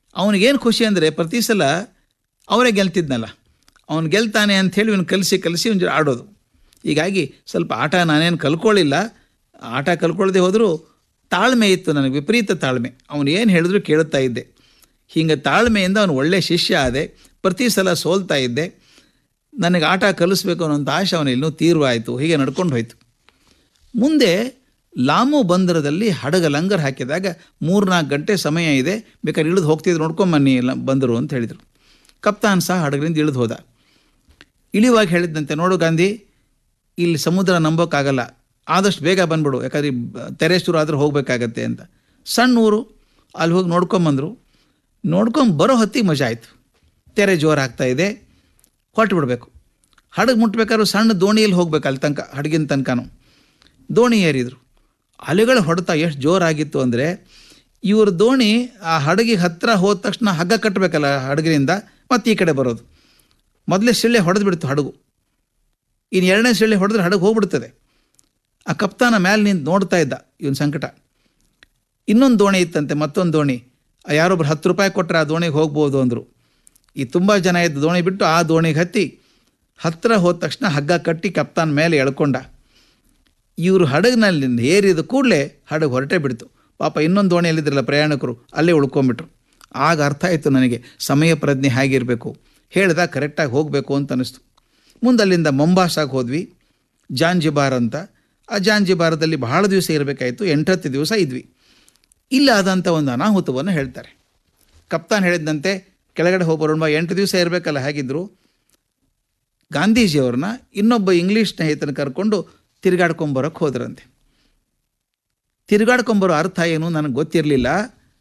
ಅವನಿಗೇನು ಖುಷಿ ಅಂದರೆ ಪ್ರತಿ ಸಲ ಅವರೇ ಗೆಲ್ತಿದ್ನಲ್ಲ ಅವನು ಗೆಲ್ತಾನೆ ಅಂಥೇಳಿ ಇವನು ಕಲಿಸಿ ಕಲಿಸಿ ಒಂದು ಆಡೋದು ಹೀಗಾಗಿ ಸ್ವಲ್ಪ ಆಟ ನಾನೇನು ಕಲ್ಕೊಳ್ಳಿಲ್ಲ ಆಟ ಕಲ್ಕೊಳ್ಳದೆ ಹೋದರೂ ತಾಳ್ಮೆ ಇತ್ತು ನನಗೆ ವಿಪರೀತ ತಾಳ್ಮೆ ಅವನು ಏನು ಹೇಳಿದ್ರು ಕೇಳುತ್ತಾ ಇದ್ದೆ ಹೀಗೆ ತಾಳ್ಮೆಯಿಂದ ಅವನು ಒಳ್ಳೆಯ ಶಿಷ್ಯ ಆದೆ ಪ್ರತಿ ಸಲ ಸೋಲ್ತಾ ಇದ್ದೆ ನನಗೆ ಆಟ ಕಲಿಸ್ಬೇಕು ಅನ್ನೋಂಥ ಆಶೆ ಅವನು ಇನ್ನೂ ತೀರ್ವಾಯಿತು ಹೀಗೆ ನಡ್ಕೊಂಡು ಹೋಯಿತು ಮುಂದೆ ಲಾಮು ಬಂದರದಲ್ಲಿ ಹಡಗ ಲಂಗರ್ ಹಾಕಿದಾಗ ಮೂರ್ನಾಲ್ಕು ಗಂಟೆ ಸಮಯ ಇದೆ ಬೇಕಾದ್ರೆ ಇಳಿದು ಹೋಗ್ತಿದ್ರು ನೋಡ್ಕೊಂಬನ್ನಿ ಲ ಬಂದರು ಅಂತ ಹೇಳಿದರು ಕಪ್ತಾನ್ ಸಹ ಹಡಗರಿಂದ ಇಳಿದು ಹೋದ ಇಳಿಯುವಾಗ ಹೇಳಿದ್ದಂತೆ ನೋಡು ಗಾಂಧಿ ಇಲ್ಲಿ ಸಮುದ್ರ ನಂಬೋಕ್ಕಾಗಲ್ಲ ಆದಷ್ಟು ಬೇಗ ಬಂದ್ಬಿಡು ಯಾಕಂದ್ರೆ ಈ ಬ- ತೆರೆ ಶುರು ಆದ್ರೆ ಹೋಗಬೇಕಾಗತ್ತೆ ಅಂತ ಸಣ್ಣ ಊರು ಅಲ್ಲಿ ಹೋಗಿ ನೋಡ್ಕೊಂಬಂದರು ನೋಡ್ಕೊಂಡು ಬರೋ ಹೊತ್ತಿಗೆ ಮಜಾ ಆಯಿತು ತೆರೆ ಜೋರು ಆಗ್ತಾ ಇದೆ ಹೊರಟು ಬಿಡಬೇಕು ಹಡಗು ಮುಟ್ಬೇಕಾದ್ರೂ ಸಣ್ಣ ದೋಣಿಯಲ್ಲಿ ಹೋಗ್ಬೇಕು ಅಲ್ಲಿ ತನಕ ಹಡಗಿನ ತನಕನೂ ದೋಣಿ ಏರಿದ್ರು ಅಲೆಗಳು ಹೊಡೆತ ಎಷ್ಟು ಜೋರಾಗಿತ್ತು ಅಂದರೆ ಇವ್ರ ದೋಣಿ ಆ ಹಡಗಿಗೆ ಹತ್ತಿರ ಹೋದ ತಕ್ಷಣ ಹಗ್ಗ ಕಟ್ಟಬೇಕಲ್ಲ ಹಡಗಿನಿಂದ ಮತ್ತೆ ಈ ಕಡೆ ಬರೋದು ಮೊದಲೇ ಸಿಳ್ಳೆ ಹೊಡೆದು ಬಿಡ್ತು ಹಡಗು ಇನ್ನು ಎರಡನೇ ಸಿಳ್ಳೆ ಹೊಡೆದ್ರೆ ಹಡಗು ಹೋಗ್ಬಿಡ್ತದೆ ಆ ಕಪ್ತಾನ ಮೇಲೆ ನಿಂತು ನೋಡ್ತಾ ಇದ್ದ ಇವನ್ ಸಂಕಟ ಇನ್ನೊಂದು ದೋಣಿ ಇತ್ತಂತೆ ಮತ್ತೊಂದು ದೋಣಿ ಆ ಯಾರೊಬ್ರು ಹತ್ತು ರೂಪಾಯಿ ಕೊಟ್ಟರೆ ಆ ದೋಣಿಗೆ ಹೋಗ್ಬೋದು ಅಂದರು ಈ ತುಂಬ ಜನ ಇದ್ದ ದೋಣಿ ಬಿಟ್ಟು ಆ ದೋಣಿಗೆ ಹತ್ತಿ ಹತ್ತಿರ ಹೋದ ತಕ್ಷಣ ಹಗ್ಗ ಕಟ್ಟಿ ಕಪ್ತಾನ್ ಮೇಲೆ ಎಳ್ಕೊಂಡ ಇವರು ಹಡಗಿನಲ್ಲಿ ಏರಿದ ಕೂಡಲೇ ಹಡಗು ಹೊರಟೇ ಬಿಡ್ತು ಪಾಪ ಇನ್ನೊಂದು ದೋಣಿಯಲ್ಲಿದ್ರಲ್ಲ ಪ್ರಯಾಣಿಕರು ಅಲ್ಲೇ ಉಳ್ಕೊಂಬಿಟ್ರು ಆಗ ಅರ್ಥ ಆಯಿತು ನನಗೆ ಸಮಯ ಪ್ರಜ್ಞೆ ಹೇಗಿರಬೇಕು ಹೇಳ್ದ ಕರೆಕ್ಟಾಗಿ ಹೋಗಬೇಕು ಅಂತ ಅನ್ನಿಸ್ತು ಮುಂದೆ ಅಲ್ಲಿಂದ ಮೊಂಬಾಸಾಗೆ ಹೋದ್ವಿ ಜಾಂಜಿಬಾರ್ ಅಂತ ಆ ಜಾಂಜಿಬಾರದಲ್ಲಿ ಬಹಳ ದಿವಸ ಇರಬೇಕಾಯಿತು ಎಂಟತ್ತು ದಿವಸ ಇದ್ವಿ ಇಲ್ಲಾದಂಥ ಒಂದು ಅನಾಹುತವನ್ನು ಹೇಳ್ತಾರೆ ಕಪ್ತಾನ್ ಹೇಳಿದಂತೆ ಕೆಳಗಡೆ ಹೋಗಿ ಬರೋಣ ಎಂಟು ದಿವಸ ಇರಬೇಕಲ್ಲ ಹೇಗಿದ್ರು ಗಾಂಧೀಜಿಯವ್ರನ್ನ ಇನ್ನೊಬ್ಬ ಇಂಗ್ಲೀಷ್ ಸ್ನೇಹಿತನ ಕರ್ಕೊಂಡು ತಿರುಗಾಡ್ಕೊಂಬರೋಕ್ಕೆ ಹೋದ್ರಂತೆ ತಿರುಗಾಡ್ಕೊಂಬರೋ ಅರ್ಥ ಏನು ನನಗೆ ಗೊತ್ತಿರಲಿಲ್ಲ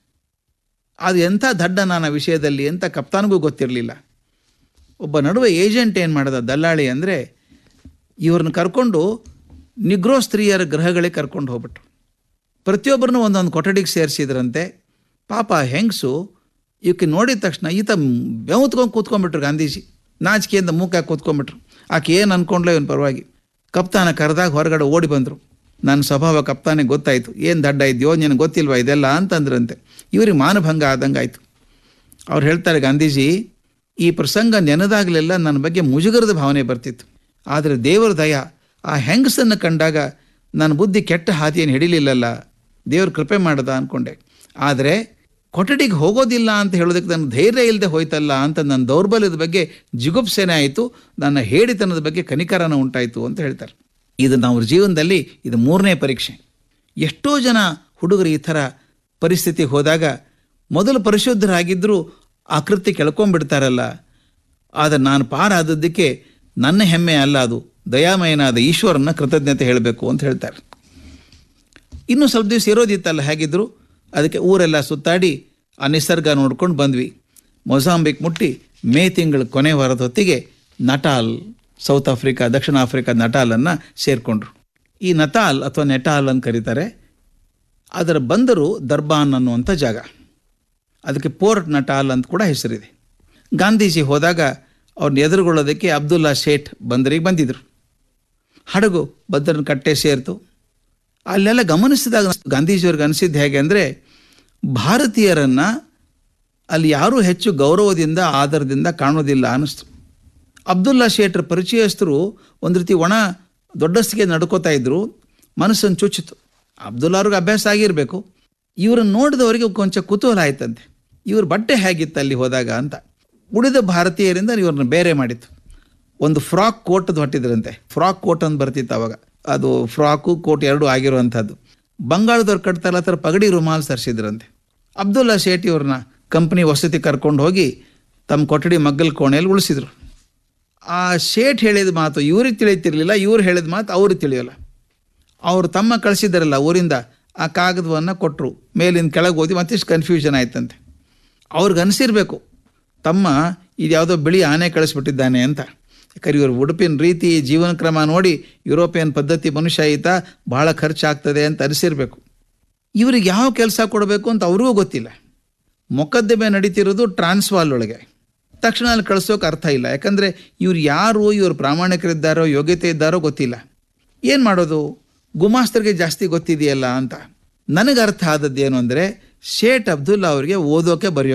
ಅದು ಎಂಥ ದಡ್ಡ ನನ್ನ ವಿಷಯದಲ್ಲಿ ಅಂತ ಕಪ್ತಾನ್ಗೂ ಗೊತ್ತಿರಲಿಲ್ಲ ಒಬ್ಬ ನಡುವೆ ಏಜೆಂಟ್ ಏನು ಮಾಡ್ದ ದಲ್ಲಾಳಿ ಅಂದರೆ ಇವ್ರನ್ನ ಕರ್ಕೊಂಡು ನಿಗ್ರೋ ಸ್ತ್ರೀಯರ ಗೃಹಗಳಿಗೆ ಕರ್ಕೊಂಡು ಹೋಗ್ಬಿಟ್ರು ಪ್ರತಿಯೊಬ್ಬರನ್ನು ಒಂದೊಂದು ಕೊಠಡಿಗೆ ಸೇರಿಸಿದ್ರಂತೆ ಪಾಪ ಹೆಂಗಸು ಇವಕ್ಕೆ ನೋಡಿದ ತಕ್ಷಣ ಈತ ಬೆವತ್ಕೊಂಡು ಕೂತ್ಕೊಂಡ್ಬಿಟ್ರು ಗಾಂಧೀಜಿ ನಾಚಿಕೆಯಿಂದ ಮೂಕ ಕೂತ್ಕೊಂಡ್ಬಿಟ್ರು ಆಕೆ ಏನು ಅನ್ಕೊಂಡ್ಲ ಇವನು ಪರವಾಗಿ ಕಪ್ತಾನ ಕರೆದಾಗ ಹೊರಗಡೆ ಓಡಿ ಬಂದರು ನನ್ನ ಸ್ವಭಾವ ಕಪ್ತಾನಿಗೆ ಗೊತ್ತಾಯಿತು ಏನು ದಡ್ಡ ಇದೆಯೋ ನಿನಗೆ ಗೊತ್ತಿಲ್ವಾ ಇದೆಲ್ಲ ಅಂತಂದ್ರಂತೆ ಇವ್ರಿಗೆ ಮಾನಭಂಗ ಆದಂಗೆ ಆಯಿತು ಅವ್ರು ಹೇಳ್ತಾರೆ ಗಾಂಧೀಜಿ ಈ ಪ್ರಸಂಗ ನೆನೆದಾಗಲೆಲ್ಲ ನನ್ನ ಬಗ್ಗೆ ಮುಜುಗರದ ಭಾವನೆ ಬರ್ತಿತ್ತು ಆದರೆ ದೇವರ ದಯ ಆ ಹೆಂಗಸನ್ನು ಕಂಡಾಗ ನನ್ನ ಬುದ್ಧಿ ಕೆಟ್ಟ ಹಾದಿಯನ್ನು ಹಿಡಿಲಿಲ್ಲಲ್ಲ ದೇವ್ರ ಕೃಪೆ ಮಾಡದ ಅಂದ್ಕೊಂಡೆ ಆದರೆ ಕೊಠಡಿಗೆ ಹೋಗೋದಿಲ್ಲ ಅಂತ ಹೇಳೋದಕ್ಕೆ ನನ್ನ ಧೈರ್ಯ ಇಲ್ಲದೆ ಹೋಯ್ತಲ್ಲ ಅಂತ ನನ್ನ ದೌರ್ಬಲ್ಯದ ಬಗ್ಗೆ ಜಿಗುಪ್ಸೆನೆ ಆಯಿತು ನನ್ನ ಹೇಡಿತನದ ಬಗ್ಗೆ ಕನಿಕರನ ಉಂಟಾಯಿತು ಅಂತ ಹೇಳ್ತಾರೆ ಇದು ನಾವು ಜೀವನದಲ್ಲಿ ಇದು ಮೂರನೇ ಪರೀಕ್ಷೆ ಎಷ್ಟೋ ಜನ ಹುಡುಗರು ಈ ಥರ ಪರಿಸ್ಥಿತಿಗೆ ಹೋದಾಗ ಮೊದಲು ಪರಿಶುದ್ಧರಾಗಿದ್ದರೂ ಆ ಕೃತ್ಯ ಕೆಳ್ಕೊಂಡ್ಬಿಡ್ತಾರಲ್ಲ ಆದರೆ ನಾನು ಪಾರಾದದ್ದಕ್ಕೆ ನನ್ನ ಹೆಮ್ಮೆ ಅಲ್ಲ ಅದು ದಯಾಮಯನಾದ ಈಶ್ವರನ ಕೃತಜ್ಞತೆ ಹೇಳಬೇಕು ಅಂತ ಹೇಳ್ತಾರೆ ಇನ್ನೂ ಸ್ವಲ್ಪ ದಿವಸ ಇರೋದಿತ್ತಲ್ಲ ಹೇಗಿದ್ರು ಅದಕ್ಕೆ ಊರೆಲ್ಲ ಸುತ್ತಾಡಿ ಆ ನಿಸರ್ಗ ನೋಡ್ಕೊಂಡು ಬಂದ್ವಿ ಮೊಜಾಂಬಿಕ್ ಮುಟ್ಟಿ ಮೇ ತಿಂಗಳ ಕೊನೆ ವಾರದ ಹೊತ್ತಿಗೆ ನಟಾಲ್ ಸೌತ್ ಆಫ್ರಿಕಾ ದಕ್ಷಿಣ ಆಫ್ರಿಕಾ ನಟಾಲನ್ನು ಸೇರಿಕೊಂಡ್ರು ಈ ನಟಾಲ್ ಅಥವಾ ನೆಟಾಲ್ ಅಂತ ಕರೀತಾರೆ ಅದರ ಬಂದರು ದರ್ಬಾನ್ ಅನ್ನುವಂಥ ಜಾಗ ಅದಕ್ಕೆ ಪೋರ್ಟ್ ನಟಾಲ್ ಅಂತ ಕೂಡ ಹೆಸರಿದೆ ಗಾಂಧೀಜಿ ಹೋದಾಗ ಅವ್ರನ್ನ ಎದುರುಗೊಳ್ಳೋದಕ್ಕೆ ಅಬ್ದುಲ್ಲಾ ಶೇಠ್ ಬಂದರಿಗೆ ಬಂದಿದ್ರು ಹಡಗು ಭದ್ರನ ಕಟ್ಟೆ ಸೇರ್ತು ಅಲ್ಲೆಲ್ಲ ಗಮನಿಸಿದಾಗ ಗಾಂಧೀಜಿಯವ್ರಿಗೆ ಅನಿಸಿದ್ದು ಹೇಗೆ ಅಂದರೆ ಭಾರತೀಯರನ್ನು ಅಲ್ಲಿ ಯಾರೂ ಹೆಚ್ಚು ಗೌರವದಿಂದ ಆದರದಿಂದ ಕಾಣೋದಿಲ್ಲ ಅನ್ನಿಸ್ತು ಅಬ್ದುಲ್ಲಾ ಶೇಟ್ರ ಪರಿಚಯಸ್ಥರು ಒಂದು ರೀತಿ ಒಣ ದೊಡ್ಡಸ್ತಿಗೆ ನಡ್ಕೋತಾ ಇದ್ರು ಮನಸ್ಸನ್ನು ಚುಚ್ಚಿತು ಅಬ್ದುಲ್ಲಾವ್ರಿಗೆ ಅಭ್ಯಾಸ ಆಗಿರಬೇಕು ಇವ್ರನ್ನ ನೋಡಿದವರಿಗೆ ಕೊಂಚ ಕುತೂಹಲ ಆಯ್ತಂತೆ ಇವ್ರ ಬಟ್ಟೆ ಹೇಗಿತ್ತು ಅಲ್ಲಿ ಹೋದಾಗ ಅಂತ ಉಳಿದ ಭಾರತೀಯರಿಂದ ಇವ್ರನ್ನ ಬೇರೆ ಮಾಡಿತ್ತು ಒಂದು ಫ್ರಾಕ್ ಕೋಟದ ಹೊಟ್ಟಿದ್ರಂತೆ ಫ್ರಾಕ್ ಕೋಟ್ ಅಂತ ಬರ್ತಿತ್ತು ಅವಾಗ ಅದು ಫ್ರಾಕು ಕೋಟ್ ಎರಡು ಆಗಿರುವಂಥದ್ದು ಬಂಗಾಳದವ್ರು ಕಟ್ತಾರಲ್ಲ ಆ ಥರ ಪಗಡಿ ರುಮಾಲ್ ಸರಿಸಿದ್ರಂತೆ ಅಬ್ದುಲ್ಲಾ ಶೇಟ್ ಇವ್ರನ್ನ ಕಂಪ್ನಿ ವಸತಿ ಕರ್ಕೊಂಡು ಹೋಗಿ ತಮ್ಮ ಕೊಠಡಿ ಮಗ್ಗಲ್ ಕೋಣೆಯಲ್ಲಿ ಉಳಿಸಿದ್ರು ಆ ಶೇಟ್ ಹೇಳಿದ ಮಾತು ಇವ್ರಿಗೆ ತಿಳಿತಿರ್ಲಿಲ್ಲ ಇವ್ರು ಹೇಳಿದ ಮಾತು ಅವ್ರಿಗೆ ತಿಳಿಯೋಲ್ಲ ಅವರು ತಮ್ಮ ಕಳಿಸಿದ್ದಾರಲ್ಲ ಊರಿಂದ ಆ ಕಾಗದವನ್ನು ಕೊಟ್ಟರು ಮೇಲಿಂದ ಕೆಳಗೆ ಓದಿ ಮತ್ತಿಷ್ಟು ಕನ್ಫ್ಯೂಷನ್ ಆಯ್ತಂತೆ ಅವ್ರಿಗೆ ಅನಿಸಿರ್ಬೇಕು ತಮ್ಮ ಇದು ಯಾವುದೋ ಬಿಳಿ ಆನೆ ಕಳಿಸ್ಬಿಟ್ಟಿದ್ದಾನೆ ಅಂತ ಯಾಕಂದ್ರೆ ಇವರು ಉಡುಪಿನ ರೀತಿ ಜೀವನ ಕ್ರಮ ನೋಡಿ ಯುರೋಪಿಯನ್ ಪದ್ಧತಿ ಮನುಷ್ಯ ಈತ ಬಹಳ ಖರ್ಚಾಗ್ತದೆ ಅಂತ ಅನಿಸಿರ್ಬೇಕು ಇವ್ರಿಗೆ ಯಾವ ಕೆಲಸ ಕೊಡಬೇಕು ಅಂತ ಅವ್ರಿಗೂ ಗೊತ್ತಿಲ್ಲ ಮೊಕದ್ದಮೆ ನಡೀತಿರೋದು ಟ್ರಾನ್ಸ್ವಾಲ್ ಒಳಗೆ ತಕ್ಷಣ ಅಲ್ಲಿ ಕಳಿಸೋಕೆ ಅರ್ಥ ಇಲ್ಲ ಯಾಕಂದರೆ ಇವ್ರು ಯಾರು ಇವ್ರು ಪ್ರಾಮಾಣಿಕರಿದ್ದಾರೋ ಯೋಗ್ಯತೆ ಇದ್ದಾರೋ ಗೊತ್ತಿಲ್ಲ ಏನು ಮಾಡೋದು ಗುಮಾಸ್ತರಿಗೆ ಜಾಸ್ತಿ ಗೊತ್ತಿದೆಯಲ್ಲ ಅಂತ ನನಗೆ ಅರ್ಥ ಆದದ್ದೇನು ಅಂದರೆ ಶೇಟ್ ಅಬ್ದುಲ್ಲಾ ಅವರಿಗೆ ಓದೋಕೆ ಬರೆಯೋಕೆ